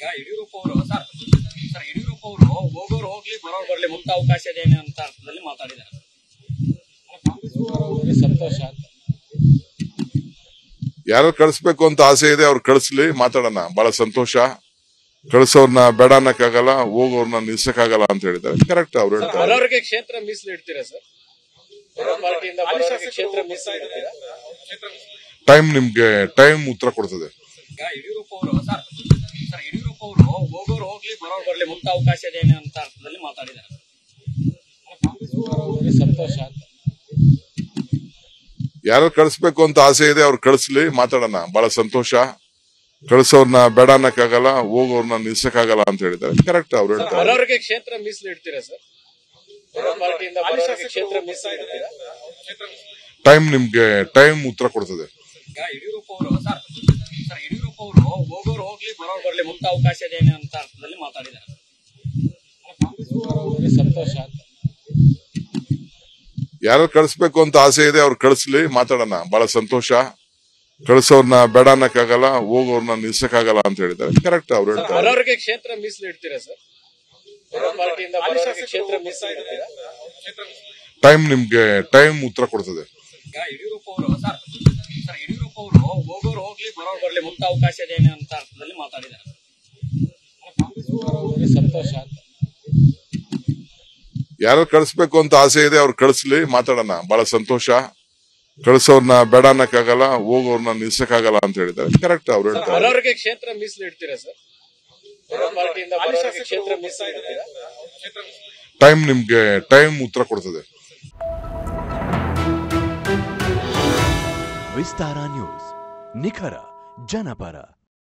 ಯಡಿಯೂರಪ್ಪ ಅವರು sir sir Yediyurappa ಅವರು ಹೋಗೋರು ಹೋಗ್ಲಿ ಬರೋರು ಬರ್ಲಿ ಮುಕ್ತ ಅವಕಾಶ ಇದೆ ಅಂತ ಅರ್ಥದಲ್ಲಿ ಮಾತಾಡಿದ್ದಾರೆ ಸಂತೋಷ ಅಂತ ಯಾರು ಕಳಿಸ್ಬೇಕು ಅಂತ ಆಸೆ ಇದೆ ಅವ್ರು ಕಳಿಸ್ಲಿ ಮಾತಾಡೋಣ ಬಹಳ ಸಂತೋಷ ಕಳಿಸೋರ್ನ ಬೇಡ ಅನ್ನಕ್ಕಾಗಲ್ಲ ಹೋಗೋರ್ನ ನಿಲ್ಸಕ್ಕಾಗಲ್ಲ ಅಂತ ಹೇಳಿದ್ದಾರೆ ಕರೆಕ್ಟ್ ಅವ್ರು ಹೇಳ್ತಾರೆ ಬರೋರಿಗೆ ಕ್ಷೇತ್ರ ಮೀಸಲು ಇಡ್ತೀರಾ ಸರ್ ಬರೋ ಪಾರ್ಟಿಯಿಂದ ಬರೋರಿಗೆ ಕ್ಷೇತ್ರ ಮೀಸಲು ಇಡ್ತೀರಾ ಟೈಮ್ ನಿಮ್ಗೆ ಟೈಮ್ ಉತ್ತರ ಕೊಡ್ತದೆ ಈಗ ಯಡಿಯೂರಪ್ಪ ಅವರು ಸರ್ ಸರ್ ಯಡಿಯೂರಪ್ಪ ಅವರು ಹೋಗೋರು ಹೋಗ್ಲಿ ಬರೋರು ಬರ್ಲಿ ಮುಕ್ತ ಅವಕಾಶ ಇದೆ ಅಂತ ಅರ್ಥದಲ್ಲಿ ಮಾತಾಡಿದ್ದಾರೆ ಸಂತೋಷ ಅಂತ ಯಾರು ಕಳಿಸ್ಬೇಕು ಅಂತ ಆಸೆ ಇದೆ ಅವ್ರು ಕಳಿಸ್ಲಿ ಮಾತಾಡೋಣ ಬಹಳ ಸಂತೋಷ ಕಳಿಸೋರ್ನ ಬೇಡ ಅನ್ನಕ್ಕಾಗಲ್ಲ ಹೋಗೋರ್ನ ನಿಲ್ಸಕ್ಕಾಗಲ್ಲ ಅಂತ ಹೇಳಿದ್ದಾರೆ ಕರೆಕ್ಟ್ ಅವ್ರು ಹೇಳ್ತಾರೆ ಬರೋರಿಗೆ ಕ್ಷೇತ್ರ ಮೀಸಲು ಇಡ್ತೀರಾ ಸರ್ ಬರೋ ಪಾರ್ಟಿಯಿಂದ ಬರೋರಿಗೆ ಕ್ಷೇತ್ರ ಮೀಸಲು ಇಡ್ತೀರಾ ಟೈಮ್ ನಿಮ್ಗೆ ಟೈಮ್ ಉತ್ತರ ಕೊಡ್ತದೆ ಈಗ ಯಡಿಯೂರಪ್ಪ ಅವರು ಸರ್ ಸರ್ ಯಡಿಯೂರಪ್ಪ ಅವರು ಹೋಗೋರು ಹೋಗ್ಲಿ ಬರೋರು ಬರ್ಲಿ ಮುಕ್ತ ಅವಕಾಶ ಇದೆ ಅಂತ ಅರ್ಥದಲ್ಲಿ ಮಾತಾಡಿದ್ದಾರೆ ಸಂತೋಷ ಅಂತ ಯಾರು ಕಳಿಸ್ಬೇಕು ಅಂತ ಆಸೆ ಇದೆ ಅವ್ರು ಕಳಿಸ್ಲಿ ಮಾತಾಡೋಣ ಬಹಳ ಸಂತೋಷ ಕಳಿಸೋರ್ನ ಬೇಡ ಅನ್ನಕ್ಕಾಗಲ್ಲ ಹೋಗೋರ್ನ ನಿಲ್ಸಕ್ಕಾಗಲ್ಲ ಅಂತ ಹೇಳಿದ್ದಾರೆ ಕರೆಕ್ಟ್ ಅವ್ರು ಹೇಳ್ತಾರೆ ಬರೋರಿಗೆ ಕ್ಷೇತ್ರ ಮೀಸಲು ಇಡ್ತೀರಾ ಸರ್ ಬರೋ ಪಾರ್ಟಿಯಿಂದ ಬರೋರಿಗೆ ಕ್ಷೇತ್ರ ಮೀಸಲು ಇಡ್ತೀರಾ ಟೈಮ್ ನಿಮ್ಗೆ ಟೈಮ್ ಉತ್ತರ ಕೊಡ್ತದೆ ಈಗ ಯಡಿಯೂರಪ್ಪ ಅವರು ಸರ್ ಸರ್ ಯಡಿಯೂರಪ್ಪ ಅವರು ಹೋಗೋರು ಹೋಗ್ಲಿ ಬರೋರು ಬರ್ಲಿ ಮುಕ್ತ ಅವಕಾಶ ಇದೆ ಅಂತ ಅರ್ಥದಲ್ಲಿ ಮಾತಾಡಿದ್ದಾರೆ ಸಂತೋಷ ಅಂತ ಯಾರು ಕಳಿಸ್ಬೇಕು ಅಂತ ಆಸೆ ಇದೆ ಅವ್ರು ಕಳಿಸ್ಲಿ ಮಾತಾಡೋಣ ಬಹಳ ಸಂತೋಷ ಕಳಿಸೋರ್ನ ಬೇಡ ಅನ್ನಕ್ಕಾಗಲ್ಲ ಹೋಗೋರ್ನ ನಿಲ್ಸಕ್ಕಾಗಲ್ಲ ಅಂತ ಹೇಳಿದ್ದಾರೆ ಕರೆಕ್ಟ್ ಅವ್ರು ಹೇಳ್ತಾರೆ ಬರೋರಿಗೆ ಕ್ಷೇತ್ರ ಮೀಸಲು ಇಡ್ತೀರಾ ಸರ್ ಬರೋ ಪಾರ್ಟಿಯಿಂದ ಬರೋರಿಗೆ ಕ್ಷೇತ್ರ ಮೀಸಲು ಇಡ್ತೀರಾ ಟೈಮ್ ನಿಮ್ಗೆ ಟೈಮ್ ಉತ್ತರ ಕೊಡ್ತದೆ ವಿಸ್ತಾರ ನ್ಯೂಸ್ ನಿಖರ ಜನಪರ